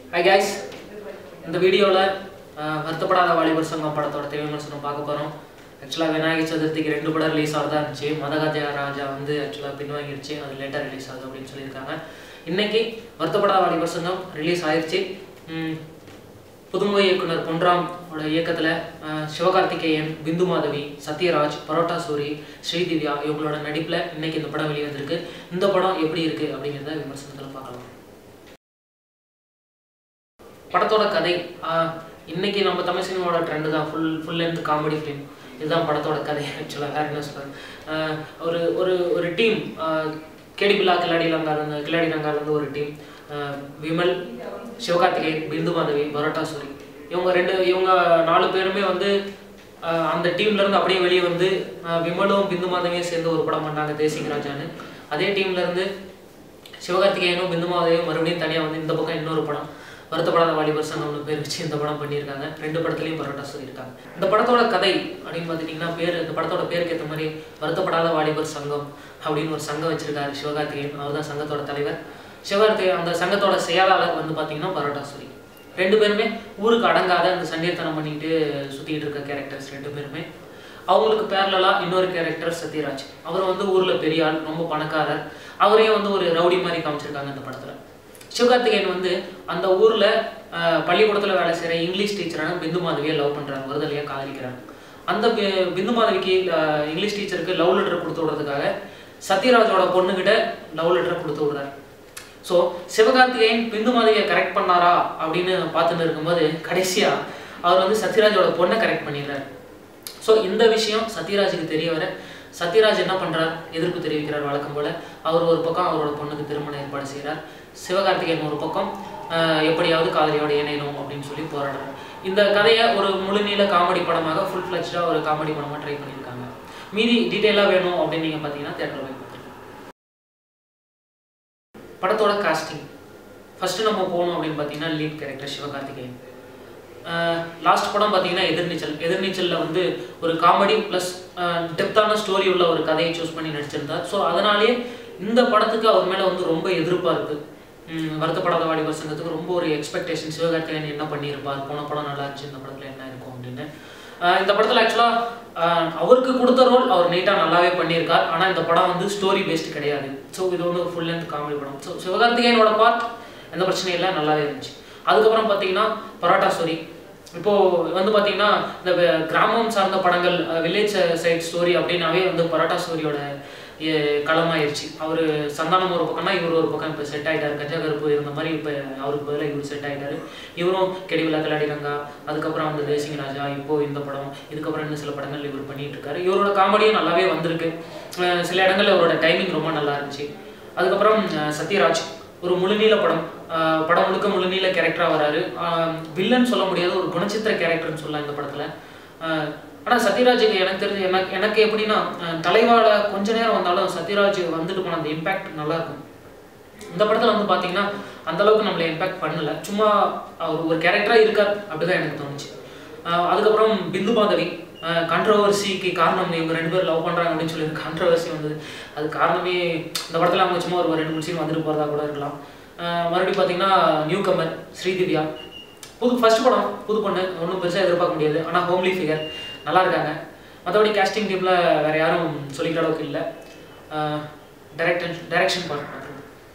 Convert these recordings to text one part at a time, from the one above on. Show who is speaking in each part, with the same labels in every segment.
Speaker 1: hi guys இந்த வீடியோவில் வருத்தப்படாத வாலிபர் சங்கம் படத்தோட தெளிவு விமர்சனம் பார்க்க போகிறோம் ஆக்சுவலாக விநாயகர் சதுர்த்திக்கு ரெண்டு படம் ரிலீஸ் ஆகிறதா இருந்துச்சு மதகஜா ராஜா வந்து ஆக்சுவலாக பின்வாங்கிருச்சு அது லேட்டாக ரிலீஸ் ஆகுது அப்படின்னு சொல்லியிருக்காங்க இன்னைக்கு வருத்தப்படாத வாலிபர் சங்கம் ரிலீஸ் ஆயிருச்சு உம், புதுமுக இயக்குனர் பொன்ராம் ஓட இயக்கத்தில் சிவகார்த்திகேயன் பிந்து மாதவி சத்யராஜ் பரோட்டா சூரி ஸ்ரீதிவ்யா இவங்களோட நடிப்பில் இன்னைக்கு இந்த படம் வெளியே வந்திருக்கு இந்த படம் எப்படி இருக்குது அப்படிங்கிறத விமர்சனத்தில் பார்க்கலாம் படத்தோட கதை ஆஹ், இன்னைக்கு நம்ம தமிழ் சினிமாவோட ட்ரெண்டு தான் full full length comedy film இதுதான் படத்தோட கதை ஆக்சுவலாக வேறு என்ன சொல்றது ஆஹ், ஒரு ஒரு ஒரு டீம் கேடி பில்லா கில்லாடி லங்காலேருந்து கில்லாடி லங்காலேருந்து ஒரு டீம் விமல் சிவகார்த்திகேயன் பிந்து மாதவி பரோட்டா சூரி இவங்க ரெண்டு இவங்க நாலு பேருமே வந்து ஆஹ், அந்த டீம்ல இருந்து அப்படியே வெளியே வந்து ஆஹ், விமலும் பிந்து மாதவியும் சேர்ந்து ஒரு படம் பண்ணாங்க தேசிங் ராஜான்னு அதே டீம்ல இருந்து சிவகார்த்திகேயனும் பிந்து மாதவியும் மறுபடியும் தனியாக வந்து இந்த பக்கம் இன்னொரு படம் வருத்தப்படாத வாலிபர் சங்கம்னு பேர் வச்சு இந்த படம் பண்ணியிருக்காங்க ரெண்டு படத்துலையும் பரோட்டா சொல்லியிருக்காங்க இந்த படத்தோட கதை அப்படின்னு பார்த்துட்டிங்கன்னா பேர் இந்த படத்தோட பேருக்கு ஏற்ற மாதிரி வருத்தப்படாத வாலிபர் சங்கம் அப்படின்னு ஒரு சங்கம் வச்சிருக்காரு சிவகார்த்திகேயன் அவர் தான் சங்கத்தோட தலைவர் சிவகார்த்திகேயன் அந்த சங்கத்தோட செயலாளர் வந்து பார்த்தீங்கன்னா பரோட்டா சூரி ரெண்டு பேருமே ஊருக்கு அடங்காத அந்த சண்டீர்த்தனம் பண்ணிட்டு சுற்றிக்கிட்டு இருக்க கேரக்டர்ஸ் ரெண்டு பேருமே அவங்களுக்கு பேரலாக இன்னொரு கேரக்டர் சத்யராஜ் அவர் வந்து ஊரில் பெரிய ஆள் ரொம்ப பணக்காரர் அவரையும் வந்து ஒரு ரவுடி மாதிரி காமிச்சிருக்காங்க இந்த படத்தில் சிவகார்த்திகேயன் வந்து அந்த ஊரில் பள்ளிக்கூடத்தில் வேலை செய்கிற இங்கிலீஷ் டீச்சரான பிந்து மாதவியை லவ் பண்ணுறாங்க வருதலையாக காதலிக்கிறாங்க அந்த பி- பிந்து மாதவிக்கு அஹ், இங்கிலீஷ் டீச்சருக்கு லவ் லெட்டர் கொடுத்து விடுறதுக்காக சத்யராஜோட பொண்ணுகிட்ட லவ் லெட்டர் கொடுத்து விடுறாரு ஸோ சிவகார்த்திகேயன் பிந்து மாதவியை கரெக்ட் பண்ணாரா அப்படின்னு பார்த்துட்டு இருக்கும்போது கடைசியாக அவர் வந்து சத்யராஜோட பொண்ணை கரெக்ட் பண்ணிடுறாரு ஸோ இந்த விஷயம் சத்யராஜுக்கு தெரிய வர சத்யராஜ் என்ன பண்றார் எதிர்ப்பு தெரிவிக்கிறார் வழக்கம் போல அவர் ஒரு பக்கம் அவரோட பொண்ணுக்கு திருமண ஏற்பாடு செய்கிறார் சிவகார்த்திகேயன் ஒரு பக்கம் ஆஹ், எப்படியாவது காதலியோட இணையணும் அப்படின்னு சொல்லி போராடுறார் இந்த கதையை ஒரு முழுநீள காமெடி படமாக ஃபுல் ஃப்ளெக்ஸ்டாக ஒரு காமெடி படமாக ட்ரை பண்ணியிருக்காங்க மீதி டீட்டெயிலாக வேணும் அப்படின்னு நீங்கள் பார்த்தீங்கன்னா தேட்டரில் போய் பார்த்துக்கலாம் படத்தோட காஸ்டிங் ஃபர்ஸ்ட் நம்ம போகணும் அப்படின்னு பார்த்தீங்கன்னா லீட் கேரக்டர் சிவகார்த்திகேயன் லாஸ்ட் படம் பார்த்தீங்கன்னா எதிர்நீச்சல் எதிர்நீச்சலில் வந்து ஒரு காமெடி ப்ளஸ் டெப்த்தான ஸ்டோரி உள்ள ஒரு கதையை சூஸ் பண்ணி நடிச்சிருந்தார் ஸோ அதனாலே இந்த படத்துக்கு அவர் மேலே வந்து ரொம்ப எதிர்பார்ப்பு உம், வருத்தப்படாத வாலிபர் சங்கத்துக்கு ரொம்ப ஒரு எக்ஸ்பெக்டேஷன் சிவகார்த்திகேயன் என்ன பண்ணியிருப்பார் போன படம் நல்லா இருந்துச்சு இந்த படத்தில் என்ன இருக்கும் அப்படின்னு ஆஹ் இந்த படத்தில் ஆக்சுவலாக அவருக்கு கொடுத்த ரோல் அவர் நீட்டாக நல்லாவே பண்ணியிருக்கார் ஆனால் இந்த படம் வந்து ஸ்டோரி பேஸ்டு கிடையாது ஸோ இது வந்து ஒரு ஃபுல் லென்த் காமெடி படம் ஸோ சிவகார்த்திகேயனோட பார்ட் எந்த பிரச்சனையும் இல்லை நல்லாவே இருந்துச்சு அதுக்கப்புறம் பார்த்தீங்கன்னா பரோட்டா ஸ்டோரி இப்போ வந்து பார்த்தீங்கன்னா இந்த வே- கிராமம் சார்ந்த படங்கள் வில்லேஜ் சைட் ஸ்டோரி அப்படின்னாவே வந்து பரோட்டா ஸ்டோரியோட களமாயிருச்சு அவர் சந்தானம் ஒரு பக்கம்னா இவர் ஒரு பக்கம் இப்போ செட் ஆயிட்டாரு கஜா கருப்பு இருந்த மாதிரி இப்போ அவருக்கு பதிலாக இவர் செட் ஆயிட்டாரு இவரும் கெடிவிலா கலாடி ரங்கா அதுக்கப்புறம் வந்து தேசிங் ராஜா இப்போ இந்த படம் இதுக்கப்புறம் இன்னும் சில படங்கள் இவர் பண்ணிட்டு இருக்காரு இவரோட காமெடியும் நல்லாவே வந்திருக்கு அஹ் சில இடங்கள்ல இவரோட டைமிங் ரொம்ப நல்லா இருந்துச்சு அதுக்கப்புறம் அஹ் சத்யராஜ் ஒரு முழுநீள படம் அஹ் படம் முழுக்க முழுநீள கேரக்டராக வராரு வில்லன் சொல்ல முடியாத ஒரு குணச்சித்திர கேரக்டர்னு சொல்லலாம் இந்த படத்துல அஹ் ஆனா சத்யராஜுக்கு எனக்கு தெரிஞ்சு எனக்கு எனக்கு எப்படின்னா அஹ் தலைவாழ கொஞ்ச நேரம் வந்தாலும் சத்யராஜ் வந்துட்டு போன அந்த இம்பாக்ட் நல்லா இருக்கும் இந்த படத்துல வந்து பாத்தீங்கன்னா அந்த அளவுக்கு நம்மளை இம்பாக்ட் பண்ணல சும்மா அவர் ஒரு கேரக்டரா இருக்கார் அப்படிதான் எனக்கு தோணுச்சு அஹ் அதுக்கப்புறம் பிந்து மாதவி கான்ட்ரவர்சிக்கு காரணம் இவங்க ரெண்டு பேரும் லவ் பண்றாங்க அப்படின்னு சொல்லி கான்ட்ரவர்சி வந்தது அது காரணமே இந்த படத்துல அவங்க சும்மா ஒரு ரெண்டு மூணு சீன் வந்துட்டு போறதா கூட இருக்கலாம் அஹ் மறுபடியும் பாத்தீங்கன்னா நியூ கமர் ஸ்ரீதிவ்யா புது ஃபர்ஸ்ட் படம் புது பொண்ணு ஒன்றும் பெருசாக எதிர்பார்க்க முடியாது ஆனால் ஹோம்லி ஃபிகர் நல்லா இருக்காங்க மற்றபடி கேஸ்டிங் டீமில் வேற யாரும் சொல்லிக்கிற அளவுக்கு இல்லை டைரக்டர் டைரக்ஷன் பார்ட் மட்டும்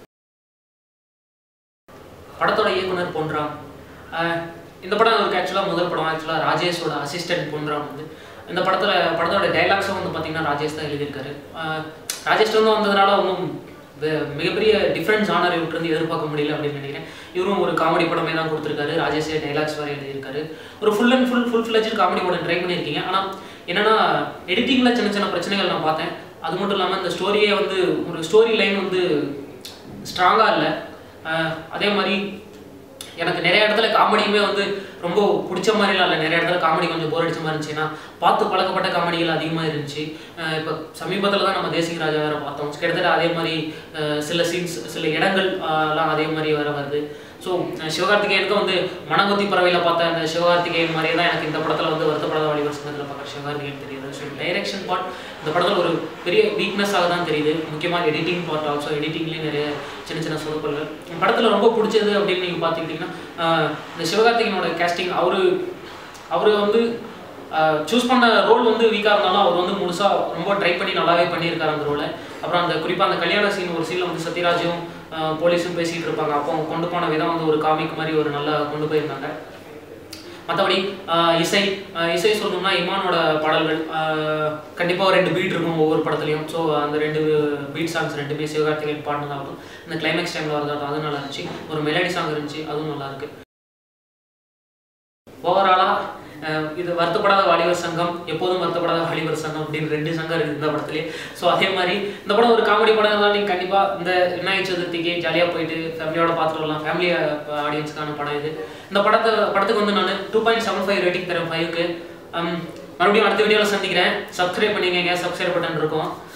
Speaker 1: படத்தோட இயக்குனர் பொன்ராம் ஆஹ் இந்த படம் அவருக்கு ஆக்சுவலாக முதல் படம் ஆக்சுவலாக ராஜேஷோட அசிஸ்டன்ட் பொன்ராம் வந்து இந்த படத்தில் படத்தோட டைலாக்ஸும் வந்து பார்த்தீங்கன்னா ராஜேஷ் தான் எழுதியிருக்காரு ஆஹ் ராஜேஷ் வந்து வந்ததுனால ஒன்றும் வெ- மிகப்பெரிய டிஃப்ரெண்ட் ஜானர் இவர்கிட்ட எதிர்பார்க்க முடியல அப்படின்னு நினைக்கிறேன் இவரும் ஒரு காமெடி படமே தான் கொடுத்துருக்காரு ராஜேஷே டைலாக்ஸ் வேறு எழுதியிருக்காரு ஒரு full and full full fledged comedy படம் ட்ரை பண்ணியிருக்கீங்க ஆனால் என்னன்னா எடிட்டிங்கில் சின்ன சின்ன பிரச்சனைகள் நான் பார்த்தேன் அது மட்டும் இல்லாமல் இந்த ஸ்டோரியே வந்து ஒரு ஸ்டோரி லைன் வந்து ஸ்ட்ராங்காக இல்லை அதே மாதிரி எனக்கு நிறைய இடத்துல காமெடியுமே வந்து ரொம்ப பிடிச்ச மாதிரிலாம் இல்லை நிறைய இடத்துல காமெடி கொஞ்சம் போர் அடிச்ச மாதிரி இருந்துச்சு ஏன்னா பார்த்து பழக்கப்பட்ட காமெடிகள் அதிகமாக இருந்துச்சு அஹ் இப்போ சமீபத்தில் தான் நம்ம தேசிங் ராஜா வேற பார்த்தோம் கிட்டத்தட்ட அதே மாதிரி அஹ் சில சீன்ஸ் சில இடங்கள் அஹ் எல்லாம் அதே மாதிரி வேற வருது ஸோ சிவகார்த்திகேயனுக்கு வந்து மனகுத்தி பறவையில் பார்த்த அந்த சிவகார்த்திகேயன் மாதிரியே தான் எனக்கு இந்த படத்தில் வந்து வருத்தப்படாத வாலிபர் சங்கத்தில் பார்க்குற சிவகார்த்திகேயன் தெரியுது ஸோ டைரக்ஷன் பார்ட் இந்த படத்தில் ஒரு பெரிய வீக்னஸாக தான் தெரியுது முக்கியமாக எடிட்டிங் பார்ட் ஆல்சோ எடிட்டிங்லேயும் நிறைய சின்ன சின்ன சொதப்பல்கள் படத்தில் ரொம்ப பிடிச்சது அப்படின்னு நீங்கள் பார்த்துக்கிட்டிங்கன்னா ஆஹ் இந்த சிவகார்த்திகேயனோட கேஸ்டிங் அவரு அவர் வந்து சூஸ் பண்ண ரோல் வந்து வீக்காக இருந்தாலும் அவர் வந்து முழுசாக ரொம்ப ட்ரை பண்ணி நல்லாவே பண்ணியிருக்காரு அந்த ரோலை அப்புறம் அந்த குறிப்பாக அந்த கல்யாண சீன் ஒரு சீனில் வந்து சத்யராஜும் ஆஹ் போலீஸும் பேசிகிட்டு இருப்பாங்க அப்போ அவங்க கொண்டு போன விதம் வந்து ஒரு காமிக் மாதிரி ஒரு நல்லா கொண்டு போயிருந்தாங்க மற்றபடி இசை ஆஹ் இசை சொல்லணும்னா இமானோட பாடல்கள் கண்டிப்பாக ஒரு ரெண்டு பீட் இருக்கும் ஒவ்வொரு படத்துலையும் ஸோ அந்த ரெண்டு பீட் சாங்ஸ் ரெண்டுமே சிவகார்த்திகேயன் பாடினதாகட்டும் இந்த கிளைமேக்ஸ் டைமில் வரதாகட்டும் அது நல்லா இருந்துச்சு ஒரு மெலடி சாங் இருந்துச்சு அதுவும் நல்லா இருக்கு ஓவராலாக இது வருத்தப்படாத வாலிபர் சங்கம் எப்போதும் வருத்தப்படாத வாலிபர் சங்கம் அப்படின்னு ரெண்டு சங்கம் இருக்குது இந்த படத்துலேயே ஸோ அதே மாதிரி இந்த படம் ஒரு காமெடி படம் தான் நீங்கள் கண்டிப்பாக இந்த விநாயகர் சதுர்த்திக்கு ஜாலியாக போயிட்டு ஃபேமிலியோட பார்த்துட்டு வரலாம் ஃபேமிலி ஆடியன்ஸ்க்கான படம் இது இந்த படத்தை படத்துக்கு வந்து நான் two point seven five rating தரேன் ஃபைவ்க்கு மறுபடியும் அடுத்த வீடியோவில் சந்திக்கிறேன் சப்ஸ்கிரைப் பண்ணிக்கங்க சப்ஸ்கிரைப் பட்டன் இருக்கும்